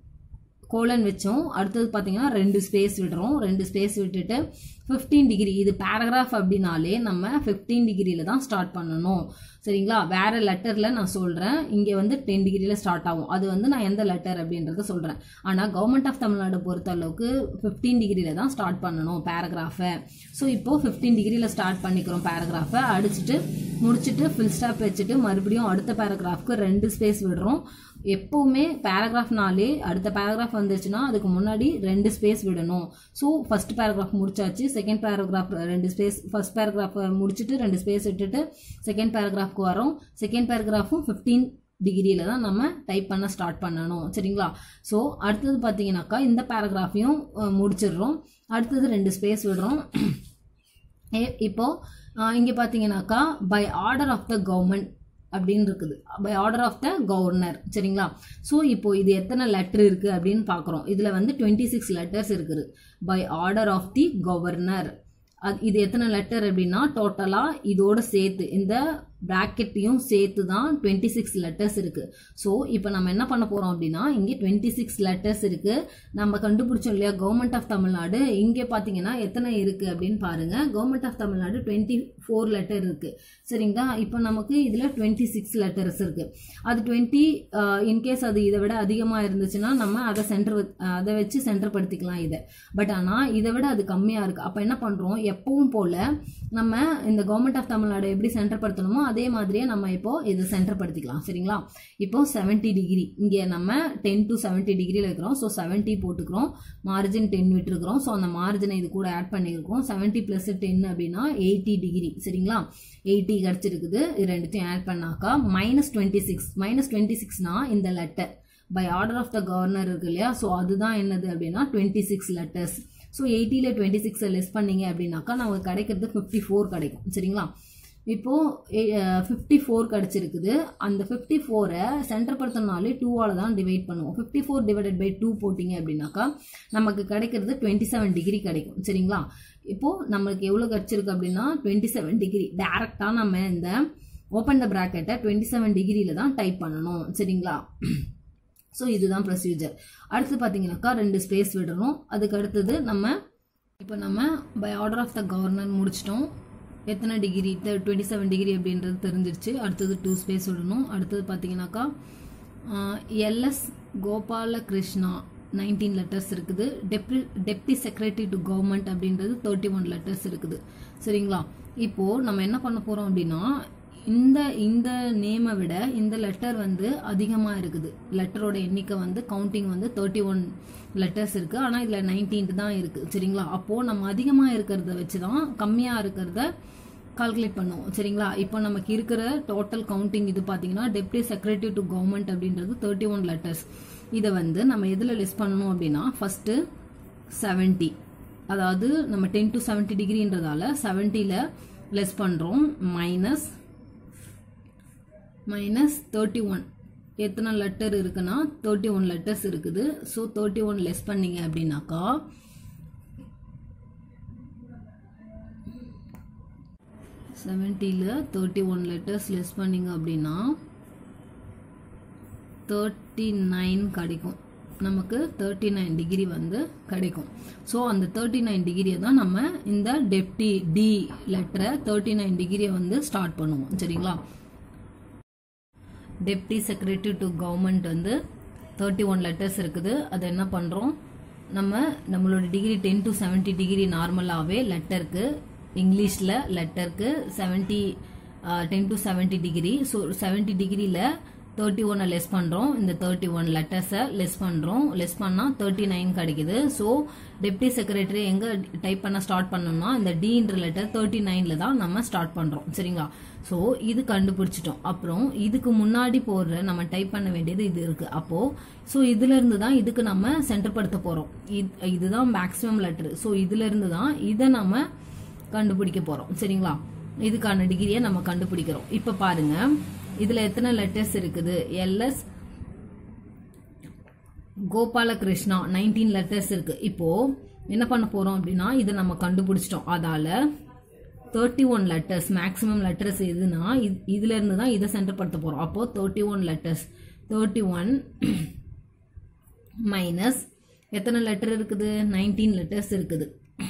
கோலன் வச்சோம் அடுத்தது பார்த்தீங்கன்னா ரெண்டு ஸ்பேஸ் விடுறோம் ரெண்டு ஸ்பேஸ் விட்டுட்டு ஃபிஃப்டீன் டிகிரி இது பேராகிராஃப் அப்படின்னாலே நம்ம ஃபிஃப்டீன் டிகிரியில் தான் ஸ்டார்ட் பண்ணணும் சரிங்களா வேற லெட்டரில் நான் சொல்கிறேன் இங்கே வந்து டென் டிகிரியில் ஸ்டார்ட் ஆகும் அது வந்து நான் எந்த லெட்டர் அப்படின்றத சொல்கிறேன் ஆனால் கவர்மெண்ட் ஆஃப் தமிழ்நாடு பொறுத்த அளவுக்கு ஃபிஃப்டீன் டிகிரியில் தான் ஸ்டார்ட் பண்ணணும் பேராகிராஃபை ஸோ இப்போது ஃபிஃப்டீன் டிகிரியில் ஸ்டார்ட் பண்ணிக்கிறோம் பேராகிராஃபை அடிச்சுட்டு முடிச்சுட்டு ஃபில் ஸ்டாப் வச்சுட்டு மறுபடியும் அடுத்த பேராகிராஃப்க்கு ரெண்டு ஸ்பேஸ் விடுறோம் எப்போவுமே பேராகிராஃப்னாலே அடுத்த பேராகிராஃப் வந்துச்சுன்னா அதுக்கு முன்னாடி ரெண்டு ஸ்பேஸ் விடணும் ஸோ ஃபர்ஸ்ட் பேராகிராஃப் முடிச்சாச்சு செகண்ட் பேராகிராஃப் ரெண்டு ஸ்பேஸ் ஃபர்ஸ்ட் பேராகிராஃப் முடிச்சுட்டு ரெண்டு ஸ்பேஸ் விட்டுட்டு செகண்ட் பேராகிராஃப்க்கு வரோம் செகண்ட் பேராகிராஃபும் ஃபிஃப்டீன் டிகிரியில் தான் நம்ம டைப் பண்ண ஸ்டார்ட் பண்ணணும் சரிங்களா ஸோ அடுத்தது பார்த்தீங்கன்னாக்கா இந்த பேராகிராஃபையும் முடிச்சிடுறோம் அடுத்தது ரெண்டு ஸ்பேஸ் விடுறோம் ஏ- இப்போ இங்கே பார்த்தீங்கன்னாக்கா by order of the government அப்படின்னு இருக்குது by order of the governor சரிங்களா ஸோ இப்போ இது எத்தனை லெட்டர் இருக்குது அப்படின்னு பார்க்குறோம் இதில் வந்து டுவெண்ட்டி சிக்ஸ் லெட்டர்ஸ் இருக்குது by order of the governor அது இது எத்தனை லெட்டர் அப்படின்னா டோட்டலாக இதோட சேர்த்து இந்த ப்ராக்கெட்டையும் சேர்த்து தான் டுவெண்ட்டி சிக்ஸ் லெட்டர்ஸ் இருக்கு ஸோ இப்போ நம்ம என்ன பண்ண போறோம் அப்படின்னா இங்கே டுவெண்ட்டி சிக்ஸ் லெட்டர்ஸ் இருக்கு நம்ம கண்டுபிடிச்சோம் இல்லையா கவர்மெண்ட் ஆஃப் தமிழ்நாடு இங்கே பார்த்தீங்கன்னா எத்தனை இருக்கு அப்படின்னு பாருங்க government of Tamil Nadu twenty four letter இருக்கு சரிங்களா இப்போ நமக்கு இதில் டுவெண்ட்டி சிக்ஸ் லெட்டர்ஸ் இருக்கு அது டுவெண்ட்டி இன்கேஸ் அது இதை விட அதிகமாக இருந்துச்சுன்னா நம்ம அதை சென்டர் அதை வச்சு சென்டர் படுத்திக்கலாம் இதை பட் ஆனால் இதை விட அது கம்மியாக இருக்கு அப்போ என்ன பண்ணுறோம் எப்பவும் போல நம்ம இந்த கவர்மெண்ட் ஆஃப் தமிழ்நாடு எப்படி சென்டர் படுத்தணுமோ அதே மாதிரியே நம்ம இப்போ இது சென்டர் படுத்திக்கலாம் சரிங்களா இப்போ செவன்ட்டி டிகிரி இங்கே நம்ம டென் டு செவன்ட்டி டிகிரியில் இருக்கிறோம் ஸோ செவன்ட்டி போட்டுக்கிறோம் மார்ஜின் டென் விட்டுருக்கிறோம் ஸோ அந்த மார்ஜினை இது கூட ஆட் பண்ணியிருக்கோம் செவன்ட்டி ப்ளஸ் டென் அப்படின்னா எயிட்டி டிகிரி சரிங்களா எயிட்டி கிடச்சிருக்குது இது ரெண்டுத்தையும் ஆட் பண்ணாக்கா minus twenty six minus twenty சிக்ஸ்னா இந்த letter by order of the governor இருக்கு இல்லையா ஸோ அதுதான் என்னது அப்படின்னா டுவெண்ட்டி சிக்ஸ் லெட்டர்ஸ் ஸோ எயிட்டியில் டுவெண்ட்டி சிக்ஸை லெஸ் பண்ணீங்க அப்படின்னாக்கா நமக்கு கிடைக்கிறது ஃபிஃப்டி ஃபோர் கிடைக்கும் சரிங்களா இப்போ ஃபிஃப்டி ஃபோர் கிடச்சிருக்குது அந்த ஃபிஃப்டி ஃபோரை சென்டர் படுத்தினாலே டூவால் தான் டிவைட் பண்ணுவோம் fifty four divided by two போட்டிங்க அப்படின்னாக்கா நமக்கு கிடைக்கிறது டுவெண்ட்டி செவன் டிகிரி கிடைக்கும் சரிங்களா இப்போ நம்மளுக்கு எவ்வளோ கிடச்சிருக்கு அப்படின்னா டுவெண்ட்டி செவன் டிகிரி டேரெக்டாக நம்ம இந்த ஓப்பன் த ப்ராக்கெட்டை டுவெண்ட்டி செவன் டிகிரியில் தான் டைப் பண்ணணும் சரிங்களா ஸோ இதுதான் ப்ரொசீஜர் அடுத்து பார்த்தீங்கன்னாக்கா ரெண்டு ஸ்பேஸ் விடணும் அதுக்கு அடுத்தது நம்ம இப்போ நம்ம by order of the governor முடிச்சிட்டோம் எத்தனை டிகிரி டுவெண்ட்டி செவன் டிகிரி அப்படின்றது தெரிஞ்சிருச்சு அடுத்தது டூ ஸ்பேஸ் விடணும் அடுத்தது பார்த்தீங்கன்னாக்கா LS Gopala Krishna nineteen letters இருக்குது deputy deputy secretary to government அப்படின்றது தேர்ட்டி ஒன் லெட்டர்ஸ் இருக்குது சரிங்களா இப்போது நம்ம என்ன பண்ண போகிறோம் அப்படின்னா இந்த இந்த நேமை விட இந்த லெட்டர் வந்து அதிகமாக இருக்குது லெட்டரோட எண்ணிக்கை வந்து கவுண்டிங் வந்து தேர்ட்டி ஒன் லெட்டர்ஸ் இருக்குது ஆனால் இதில் நைன்டீன் தான் இருக்குது சரிங்களா அப்போது நம்ம அதிகமாக இருக்கிறத வச்சு தான் கம்மியாக இருக்கிறத கால்குலேட் பண்ணுவோம் சரிங்களா இப்போ நமக்கு இருக்கிற டோட்டல் கவுண்டிங் இது பார்த்தீங்கன்னா டெப்டி செக்ரட்டரி டு கவர்மெண்ட் அப்படின்றது தேர்ட்டி ஒன் லெட்டர்ஸ் இதை வந்து நம்ம எதில் லெஸ் பண்ணணும் அப்படின்னா ஃபஸ்ட்டு செவன்ட்டி அதாவது நம்ம டென் டு செவன்ட்டி டிகிரின்றதால செவன்ட்டியில் லெஸ் பண்ணுறோம் மைனஸ் மைனஸ் தேர்ட்டி ஒன் எத்தனை லெட்டர் இருக்குன்னா தேர்ட்டி ஒன் லெட்டர்ஸ் இருக்குது ஸோ தேர்ட்டி ஒன் லெஸ் பண்ணீங்க அப்படின்னாக்கா செவன்ட்டியில் தேர்ட்டி ஒன் லெட்டர்ஸ் லெஸ் பண்ணீங்க அப்படின்னா தேர்ட்டி நைன் கிடைக்கும் நமக்கு தேர்ட்டி நைன் டிகிரி வந்து கிடைக்கும் ஸோ அந்த தேர்ட்டி நைன் டிகிரியை தான் நம்ம இந்த டெப்டி டி லெட்டரை தேர்ட்டி நைன் டிகிரியை வந்து ஸ்டார்ட் பண்ணுவோம் சரிங்களா டெப்டி செக்ரட்டரி டு கவர்மெண்ட் வந்து தேர்ட்டி ஒன் லெட்டர்ஸ் இருக்குது அதை என்ன பண்ணுறோம் நம்ம நம்மளோட degree ten to seventy degree நார்மலாகவே லெட்டருக்கு இங்கிலீஷில் லெட்டருக்கு seventy ten to seventy degree so seventy டிகிரியில் தேர்ட்டி ஒன்னை லெஸ் பண்ணுறோம் இந்த தேர்ட்டி ஒன் லெட்டர்ஸை லெஸ் பண்ணுறோம் லெஸ் பண்ணால் தேர்ட்டி நைன் கிடைக்குது ஸோ டெப்டி செக்ரட்டரி எங்கே டைப் பண்ண ஸ்டார்ட் பண்ணோம்னா இந்த டின்ற லெட்டர் தேர்ட்டி நைனில் தான் நம்ம ஸ்டார்ட் பண்ணுறோம் சரிங்களா ஸோ இது கண்டுபிடிச்சிட்டோம் அப்புறம் இதுக்கு முன்னாடி போடுற நம்ம டைப் பண்ண வேண்டியது இது இருக்குது அப்போது ஸோ இதுலேருந்து தான் இதுக்கு நம்ம சென்டர் படுத்த போகிறோம் இது இதுதான் மேக்ஸிமம் லெட்டர் ஸோ இதுலேருந்து தான் இதை நம்ம கண்டுபிடிக்க போகிறோம் சரிங்களா இதுக்கான டிகிரியை நம்ம கண்டுபிடிக்கிறோம் இப்போ பாருங்க இதில் எத்தனை லெட்டர்ஸ் இருக்குது எல்எஸ் கோபாலகிருஷ்ணா நைன்டீன் லெட்டர்ஸ் இருக்கு இப்போ என்ன பண்ண போறோம் அப்படின்னா இதை நம்ம கண்டுபிடிச்சிட்டோம் அதால thirty one letters maximum letters எதுனா இது- இதுல இருந்து தான் இதை சென்டர் படுத்த போறோம் அப்போ thirty one letters thirty one minus எத்தனை லெட்டர் இருக்குது நைன்டீன் லெட்டர்ஸ் இருக்குது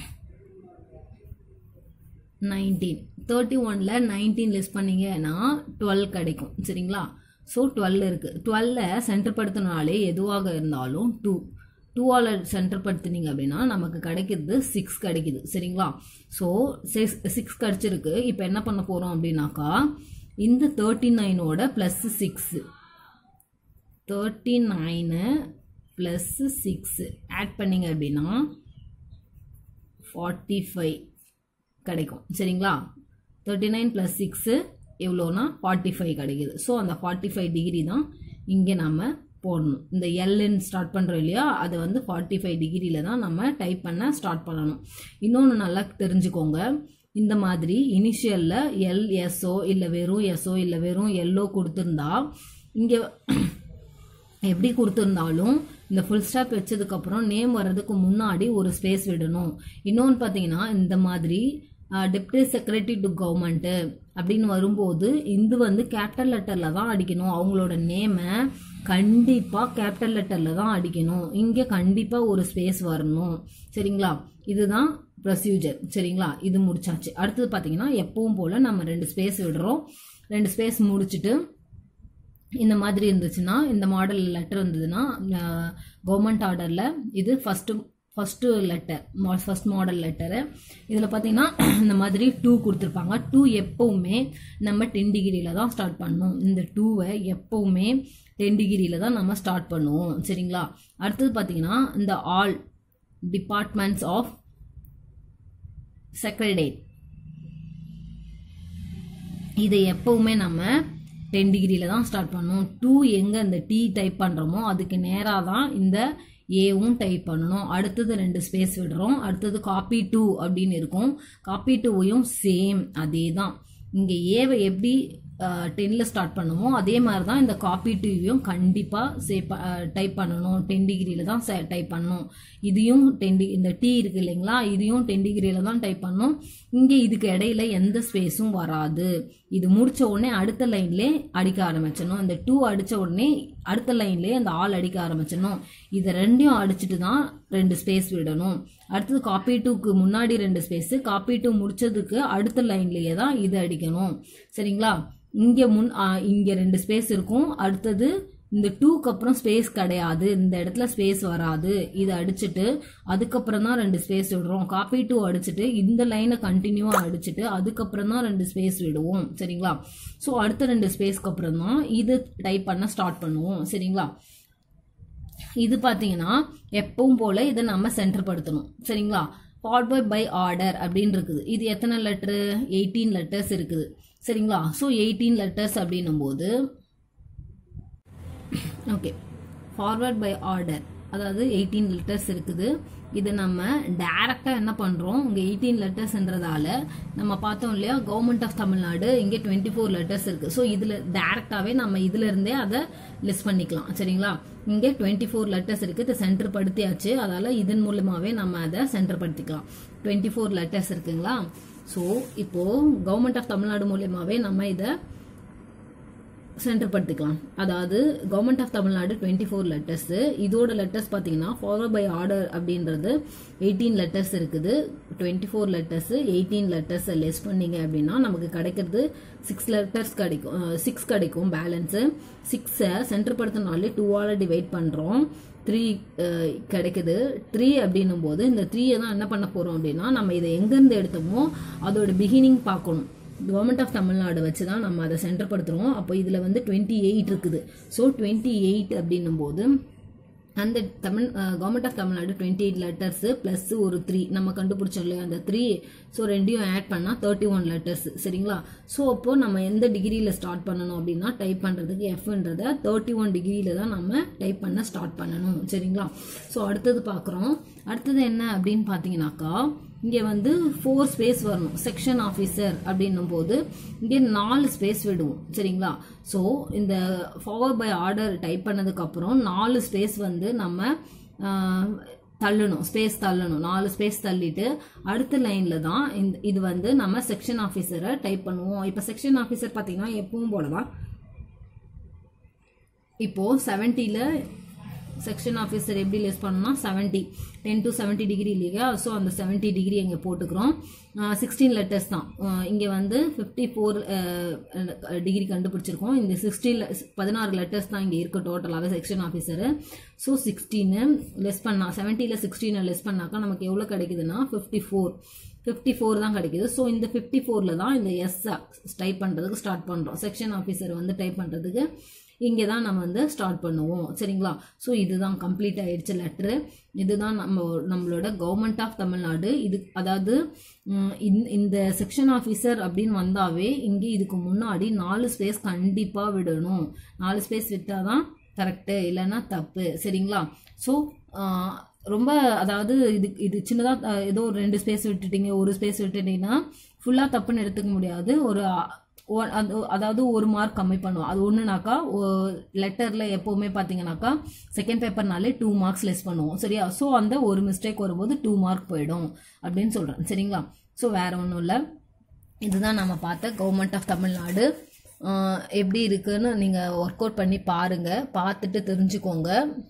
நைன்டீன் தேர்ட்டி ஒனில் நைன்டீன் லெஸ் பண்ணீங்கன்னா டுவெல் கிடைக்கும் சரிங்களா ஸோ டுவெல் இருக்குது டுவெல்ல சென்டர் படுத்தினாலே எதுவாக இருந்தாலும் டூ டூவால் சென்டர் படுத்துனீங்க அப்படின்னா நமக்கு கிடைக்கிறது சிக்ஸ் கிடைக்குது சரிங்களா ஸோ சிக்ஸ் சிக்ஸ் கிடச்சிருக்கு இப்போ என்ன பண்ண போகிறோம் அப்படின்னாக்கா இந்த தேர்ட்டி நைனோட plus six thirty nine plus six add பண்ணீங்க அப்படின்னா ஃபார்ட்டி ஃபைவ் கிடைக்கும் சரிங்களா தேர்ட்டி நைன் ப்ளஸ் சிக்ஸு எவ்வளோனா ஃபார்ட்டி ஃபைவ் கிடைக்குது ஸோ அந்த ஃபார்ட்டி ஃபைவ் டிகிரி தான் இங்கே நம்ம போடணும் இந்த எல்என்னு ஸ்டார்ட் பண்ணுறோம் இல்லையா அதை வந்து ஃபார்ட்டி ஃபைவ் டிகிரியில் தான் நம்ம டைப் பண்ண ஸ்டார்ட் பண்ணணும் இன்னொன்று நல்லா தெரிஞ்சுக்கோங்க இந்த மாதிரி இனிஷியலில் எல் எஸ்ஓ இல்லை வெறும் எஸ்ஓ இல்லை வெறும் எல்லோ கொடுத்துருந்தா இங்கே எப்படி கொடுத்துருந்தாலும் இந்த ஃபுல் ஸ்டாப் வச்சதுக்கப்புறம் நேம் வர்றதுக்கு முன்னாடி ஒரு ஸ்பேஸ் விடணும் இன்னொன்று பார்த்தீங்கன்னா இந்த மாதிரி டெப்டி செக்ரட்டரி டு கவர்மெண்ட்டு அப்படின்னு வரும்போது இது வந்து கேபிட்டல் லெட்டரில் தான் அடிக்கணும் அவங்களோட நேமை கண்டிப்பாக கேபிட்டல் லெட்டரில் தான் அடிக்கணும் இங்கே கண்டிப்பாக ஒரு ஸ்பேஸ் வரணும் சரிங்களா இதுதான் ப்ரொசீஜர் சரிங்களா இது முடிச்சாச்சு அடுத்தது பார்த்தீங்கன்னா எப்பவும் போல் நம்ம ரெண்டு ஸ்பேஸ் விடுறோம் ரெண்டு ஸ்பேஸ் முடிச்சுட்டு இந்த மாதிரி இருந்துச்சுன்னா இந்த மாடல் லெட்டர் வந்ததுன்னா கவர்மெண்ட் ஆர்டரில் இது first first letter first model letter இதில் பார்த்தீங்கன்னா இந்த மாதிரி டூ கொடுத்துருப்பாங்க டூ எப்போவுமே நம்ம டென் டிகிரியில் தான் ஸ்டார்ட் பண்ணணும் இந்த டூவை எப்போவுமே டென் டிகிரியில் தான் நம்ம ஸ்டார்ட் பண்ணுவோம் சரிங்களா அடுத்தது பார்த்தீங்கன்னா இந்த ஆல் டிபார்ட்மெண்ட்ஸ் ஆஃப் செக்ரடேட் இதை எப்பவுமே நம்ம டென் டிகிரியில் தான் ஸ்டார்ட் பண்ணணும் டூ எங்கே இந்த டி டைப் பண்ணுறோமோ அதுக்கு நேராக தான் இந்த ஏவும் டைப் பண்ணணும் அடுத்தது ரெண்டு ஸ்பேஸ் விடுறோம் அடுத்தது காப்பி டூ அப்படின்னு இருக்கும் காப்பி டூவையும் சேம் அதே தான் இங்கே ஏவை எப்படி டென்னில் ஸ்டார்ட் பண்ணுமோ அதே மாதிரி தான் இந்த காப்பி டூவையும் கண்டிப்பாக சே டைப் பண்ணணும் டென் டிகிரியில் தான் டைப் பண்ணணும் இதையும் டென் டி இந்த டீ இருக்கு இல்லைங்களா இதையும் டென் டிகிரியில் தான் டைப் பண்ணணும் இங்கே இதுக்கு இடையில எந்த ஸ்பேஸும் வராது இது முடிச்ச உடனே அடுத்த லைன்லேயே அடிக்க ஆரம்பிச்சிடணும் இந்த டூ அடித்த உடனே அடுத்த லைன்லேயே அந்த ஆள் அடிக்க ஆரம்பிச்சிடணும் இதை ரெண்டையும் அடிச்சுட்டு தான் ரெண்டு ஸ்பேஸ் விடணும் அடுத்தது காப்பி டூக்கு முன்னாடி ரெண்டு ஸ்பேஸு காப்பி டூ முடிச்சதுக்கு அடுத்த லைன்லேயே தான் இது அடிக்கணும் சரிங்களா இங்கே முன் இங்கே ரெண்டு ஸ்பேஸ் இருக்கும் அடுத்தது இந்த டூக்கு அப்புறம் ஸ்பேஸ் கிடையாது இந்த இடத்துல ஸ்பேஸ் வராது இதை அடிச்சுட்டு அதுக்கப்புறம் தான் ரெண்டு ஸ்பேஸ் விடுறோம் காப்பி டூ அடிச்சுட்டு இந்த லைனை கண்டினியூவாக அடிச்சுட்டு அதுக்கப்புறம் தான் ரெண்டு ஸ்பேஸ் விடுவோம் சரிங்களா ஸோ அடுத்த ரெண்டு ஸ்பேஸ்க்கு அப்புறம் தான் இது டைப் பண்ண ஸ்டார்ட் பண்ணுவோம் சரிங்களா இது பார்த்தீங்கன்னா எப்பவும் போல இதை நம்ம சென்டர் படுத்தணும் சரிங்களா ஃபார்வர்ட் பை ஆர்டர் அப்படின்னு இருக்குது இது எத்தனை லெட்டரு எயிட்டீன் லெட்டர்ஸ் இருக்குது சரிங்களா ஸோ எயிட்டீன் லெட்டர்ஸ் அப்படின்னும் போது ஓகே ஃபார்வர்ட் பை ஆர்டர் அதாவது எயிட்டீன் லெட்டர்ஸ் இருக்குது இது நம்ம டைரக்டாக என்ன பண்ணுறோம் இங்கே எயிட்டீன் லெட்டர்ஸ்ன்றதால நம்ம பார்த்தோம் இல்லையா கவர்மெண்ட் ஆஃப் தமிழ்நாடு இங்கே டுவெண்ட்டி ஃபோர் லெட்டர்ஸ் இருக்குது ஸோ இதில் டைரக்டாகவே நம்ம இதுல இருந்தே அதை லிஸ்ட் பண்ணிக்கலாம் சரிங்களா இங்கே டுவெண்ட்டி ஃபோர் லெட்டர்ஸ் இருக்குது இது சென்டர் படுத்தியாச்சு அதால் இதன் மூலமாகவே நம்ம அதை சென்டர் படுத்திக்கலாம் டுவெண்ட்டி ஃபோர் லெட்டர்ஸ் இருக்குங்களா ஸோ இப்போது கவர்மெண்ட் ஆஃப் தமிழ்நாடு மூலியமாகவே நம்ம இதை சென்டர் படுத்திக்கலாம் அதாவது government of Tamil Nadu twenty four letters இதோட லெட்டர்ஸ் பார்த்தீங்கன்னா ஃபார்வர்ட் பை ஆர்டர் அப்படின்றது எயிட்டீன் லெட்டர்ஸ் இருக்குது twenty four letters eighteen letters less பண்ணீங்க அப்படின்னா நமக்கு கிடைக்கிறது சிக்ஸ் லெட்டர்ஸ் கிடைக்கும் சிக்ஸ் கிடைக்கும் பேலன்ஸு சிக்ஸை சென்டர் படுத்தினாலே டூவால் டிவைட் பண்ணுறோம் த்ரீ கிடைக்குது த்ரீ அப்படின்னும் போது இந்த த்ரீயை தான் என்ன பண்ண போகிறோம் அப்படின்னா நம்ம இதை எங்கேருந்து எடுத்தோமோ அதோட பிகினிங் பார்க்கணும் கவர்மெண்ட் ஆஃப் தமிழ்நாடு வச்சு தான் நம்ம அதை சென்டர் படுத்துகிறோம் அப்போ இதில் வந்து டுவெண்ட்டி எயிட் இருக்குது ஸோ டுவெண்ட்டி எயிட் அப்படின்னும் போது அந்த Tamil government of Tamil Nadu twenty eight letters plus ஒரு த்ரீ நம்ம கண்டுபிடிச்சோம் இல்லையா அந்த த்ரீ ஸோ ரெண்டையும் ஆட் பண்ணால் தேர்ட்டி ஒன் லெட்டர்ஸ் சரிங்களா ஸோ அப்போ நம்ம எந்த டிகிரியில் ஸ்டார்ட் பண்ணணும் அப்படின்னா டைப் பண்ணுறதுக்கு எஃப்ன்றதை தேர்ட்டி ஒன் டிகிரியில் தான் நம்ம டைப் பண்ண ஸ்டார்ட் பண்ணணும் சரிங்களா ஸோ அடுத்தது பார்க்குறோம் அடுத்தது என்ன அப்படின்னு பார்த்தீங்கன்னாக்கா இங்கே வந்து ஃபோர் ஸ்பேஸ் வரணும் செக்ஷன் ஆஃபீஸர் அப்படின்னும் போது இங்கே நாலு ஸ்பேஸ் விடுவோம் சரிங்களா ஸோ இந்த ஃபார்வர்ட் பை ஆர்டர் டைப் பண்ணதுக்கப்புறம் நாலு ஸ்பேஸ் வந்து நம்ம தள்ளணும் ஸ்பேஸ் தள்ளணும் நாலு ஸ்பேஸ் தள்ளிட்டு அடுத்த லைனில் தான் இந்த இது வந்து நம்ம செக்ஷன் ஆஃபீஸரை டைப் பண்ணுவோம் இப்போ செக்ஷன் ஆஃபீஸர் பார்த்தீங்கன்னா எப்பவும் போல தான் இப்போது செவன்ட்டியில் செக்ஷன் ஆஃபீஸர் எப்படி லெஸ் பண்ணணும்னா seventy ten to seventy degree இல்லையா ஸோ அந்த செவன்ட்டி டிகிரி இங்கே போட்டுக்கிறோம் சிக்ஸ்டீன் லெட்டர்ஸ் தான் இங்கே வந்து ஃபிஃப்டி ஃபோர் டிகிரி கண்டுபிடிச்சிருக்கோம் இந்த சிக்ஸ்டீன் பதினாறு லெட்டர்ஸ் தான் இங்கே இருக்குது டோட்டலாகவே section officer so sixteen less பண்ணா செவன்ட்டியில் சிக்ஸ்டீனை லெஸ் பண்ணாக்கா நமக்கு எவ்வளோ கிடைக்குதுன்னா ஃபிஃப்டி ஃபோர் ஃபிஃப்டி ஃபோர் தான் கிடைக்குது ஸோ இந்த ஃபிஃப்டி ஃபோரில் தான் இந்த எஸ் டைப் பண்ணுறதுக்கு ஸ்டார்ட் பண்ணுறோம் செக்ஷன் ஆஃபீஸர் வந்து டைப் பண்ணுறதுக்கு இங்கே தான் நம்ம வந்து ஸ்டார்ட் பண்ணுவோம் சரிங்களா ஸோ இதுதான் கம்ப்ளீட் ஆயிடுச்சு லெட்ரு இதுதான் நம்ம நம்மளோட கவர்மெண்ட் ஆஃப் தமிழ்நாடு இது அதாவது இந்த செக்ஷன் ஆஃபீஸர் அப்படின்னு வந்தாவே இங்கே இதுக்கு முன்னாடி நாலு ஸ்பேஸ் கண்டிப்பாக விடணும் நாலு ஸ்பேஸ் விட்டால் தான் கரெக்டு இல்லைன்னா தப்பு சரிங்களா ஸோ ரொம்ப அதாவது இது இது சின்னதாக ஏதோ ஒரு ரெண்டு ஸ்பேஸ் விட்டுட்டீங்க ஒரு ஸ்பேஸ் விட்டுட்டீங்கன்னா ஃபுல்லாக தப்புன்னு எடுத்துக்க முடியாது ஒரு அதாவது ஒரு மார்க் கம்மி பண்ணுவோம் அது ஒன்றுனாக்கா லெட்டரில் எப்போவுமே பார்த்தீங்கன்னாக்கா செகண்ட் பேப்பர்னாலே டூ மார்க்ஸ் லெஸ் பண்ணுவோம் சரியா ஸோ அந்த ஒரு மிஸ்டேக் வரும்போது டூ மார்க் போயிடும் அப்படின்னு சொல்கிறேன் சரிங்களா ஸோ வேற ஒன்றும் இல்லை இதுதான் நம்ம பார்த்த கவர்மெண்ட் ஆஃப் தமிழ்நாடு ஆஹ் எப்படி இருக்குன்னு நீங்கள் ஒர்க் அவுட் பண்ணி பாருங்கள் பார்த்துட்டு தெரிஞ்சுக்கோங்க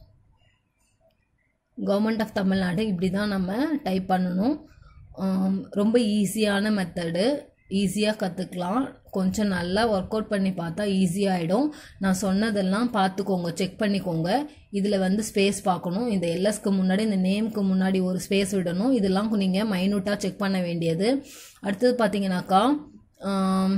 கவர்மெண்ட் ஆஃப் தமிழ்நாடு இப்படி தான் நம்ம டைப் பண்ணணும் ஆம், ரொம்ப ஈஸியான மெத்தடு ஈஸியாக கற்றுக்கலாம் கொஞ்சம் நல்லா ஒர்க் அவுட் பண்ணி பார்த்தா ஈஸியாகிடும் நான் சொன்னதெல்லாம் பார்த்துக்கோங்க செக் பண்ணிக்கோங்க இதில் வந்து ஸ்பேஸ் பார்க்கணும் இந்த எல்எஸ்க்கு முன்னாடி இந்த நேம்க்கு முன்னாடி ஒரு ஸ்பேஸ் விடணும் இதெல்லாம் நீங்கள் மைனூட்டாக செக் பண்ண வேண்டியது அடுத்தது பார்த்தீங்கன்னாக்கா ஆம்,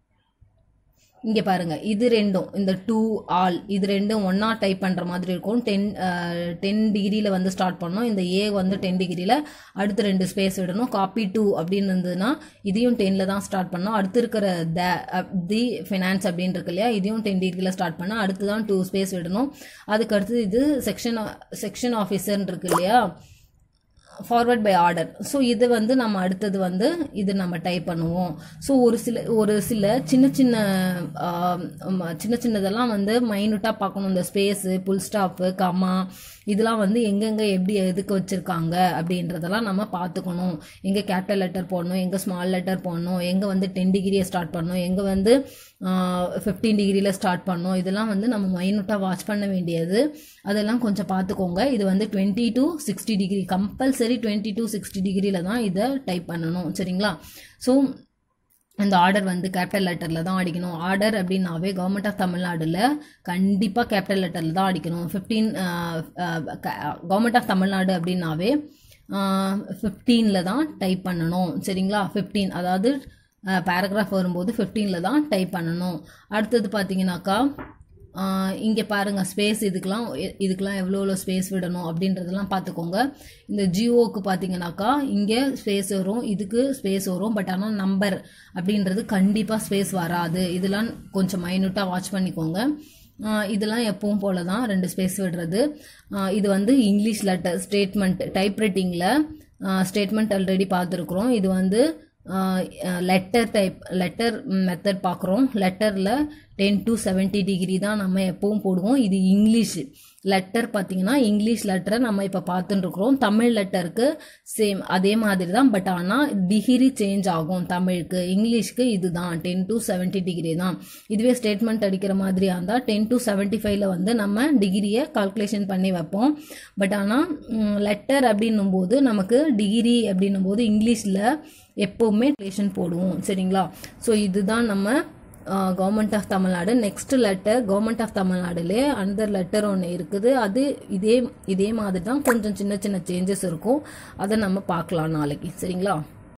இங்கே பாருங்க இது ரெண்டும் இந்த டூ ஆல் இது ரெண்டும் ஒன்றா டைப் பண்ணுற மாதிரி இருக்கும் டென் டென் டிகிரியில் வந்து ஸ்டார்ட் பண்ணோம் இந்த ஏ வந்து டென் டிகிரியில் அடுத்து ரெண்டு ஸ்பேஸ் விடணும் காப்பி டூ அப்படின்னு இருந்ததுன்னா இதையும் டென்னில் தான் ஸ்டார்ட் பண்ணோம் அடுத்து இருக்கிற த தி ஃபினான்ஸ் அப்படின்னு இருக்கு இல்லையா இதையும் டென் டிகிரியில் ஸ்டார்ட் பண்ணால் அடுத்து தான் டூ ஸ்பேஸ் விடணும் அதுக்கு அடுத்து இது செக்ஷன் செக்ஷன் ஆஃபீஸர்னு இருக்கு இல்லையா ஃபார்வர்ட் பை ஆர்டர் ஸோ இது வந்து நம்ம அடுத்தது வந்து இது நம்ம டைப் பண்ணுவோம் ஸோ ஒரு சில ஒரு சில சின்ன சின்ன ஆம், ஆமா, சின்ன சின்னதெல்லாம் வந்து மைனூட்டாக பார்க்கணும் இந்த ஸ்பேஸு புல் ஸ்டாப்பு கம்மா இதெல்லாம் வந்து எங்கெங்கே எப்படி எதுக்கு வச்சுருக்காங்க அப்படின்றதெல்லாம் நம்ம பார்த்துக்கணும் எங்கே கேபிட்டல் லெட்டர் போடணும் எங்கே ஸ்மால் லெட்டர் போடணும் எங்கே வந்து டென் டிகிரியை ஸ்டார்ட் பண்ணணும் எங்கே வந்து ஃபிஃப்டீன் டிகிரியில் ஸ்டார்ட் பண்ணணும் இதெல்லாம் வந்து நம்ம மைனூட்டாக வாட்ச் பண்ண வேண்டியது அதெல்லாம் கொஞ்சம் பார்த்துக்கோங்க இது வந்து twenty to sixty degree compulsory twenty to sixty டிகிரியில் தான் இதை டைப் பண்ணணும் சரிங்களா ஸோ இந்த ஆர்டர் வந்து கேபிட்டல் லெட்டரில் தான் அடிக்கணும் ஆர்டர் அப்படின்னாவே கவர்மெண்ட் ஆஃப் தமிழ்நாடுல கண்டிப்பாக கேபிட்டல் லெட்டரில் தான் அடிக்கணும் ஃபிஃப்டீன் கவர்மெண்ட் ஆஃப் தமிழ்நாடு அப்படின்னாவே ஃபிஃப்டீனில் தான் டைப் பண்ணணும் சரிங்களா ஃபிஃப்டீன் அதாவது பேராகிராஃப் வரும்போது ஃபிஃப்டீனில் தான் டைப் பண்ணணும் அடுத்தது பார்த்தீங்கன்னாக்கா இங்கே பாருங்கள் ஸ்பேஸ் இதுக்கெலாம் இதுக்கெலாம் எவ்வளோ எவ்வளோ ஸ்பேஸ் விடணும் அப்படின்றதெல்லாம் பார்த்துக்கோங்க இந்த ஜியோவுக்கு பார்த்தீங்கன்னாக்கா இங்கே ஸ்பேஸ் வரும் இதுக்கு ஸ்பேஸ் வரும் பட் ஆனால் நம்பர் அப்படின்றது கண்டிப்பாக ஸ்பேஸ் வராது இதெல்லாம் கொஞ்சம் மைனூட்டாக வாட்ச் பண்ணிக்கோங்க ஆஹ் இதெல்லாம் எப்பவும் போல தான் ரெண்டு ஸ்பேஸ் விடுறது ஆஹ் இது வந்து இங்கிலீஷ் லெட்டர் ஸ்டேட்மெண்ட் டைப்ரைட்டிங்கில் ஸ்டேட்மெண்ட் ஆல்ரெடி பார்த்துருக்குறோம் இது வந்து லெட்டர் டைப் லெட்டர் மெத்தட் பார்க்குறோம் லெட்டரில் டென் டு செவன்ட்டி டிகிரி தான் நம்ம எப்பவும் போடுவோம் இது இங்கிலீஷ் லெட்டர் பார்த்தீங்கன்னா இங்கிலீஷ் லெட்டரை நம்ம இப்போ பார்த்துட்டு இருக்கிறோம் தமிழ் லெட்டருக்கு சேம் அதே மாதிரி தான் பட் ஆனால் டிகிரி சேஞ்ச் ஆகும் தமிழுக்கு இங்கிலீஷ்க்கு இதுதான் டென் டு செவன்ட்டி டிகிரி தான் இதுவே ஸ்டேட்மெண்ட் அடிக்கிற மாதிரியா இருந்தால் டென் டு செவன்ட்டி ஃபைவ்ல வந்து நம்ம டிகிரியை கால்குலேஷன் பண்ணி வைப்போம் பட் ஆனால் லெட்டர் அப்படின்னும் போது நமக்கு டிகிரி அப்படின்னும் போது இங்கிலீஷில் எப்போவுமே கால்குலேஷன் போடுவோம் சரிங்களா ஸோ இதுதான் நம்ம government of Tamil Nadu next letter government of தமிழ்நாடுலே அந்த லெட்டர் ஒன்று இருக்குது அது இதே இதே மாதிரி தான் கொஞ்சம் சின்ன சின்ன சேஞ்சஸ் இருக்கும் அதை நம்ம பார்க்கலாம் நாளைக்கு சரிங்களா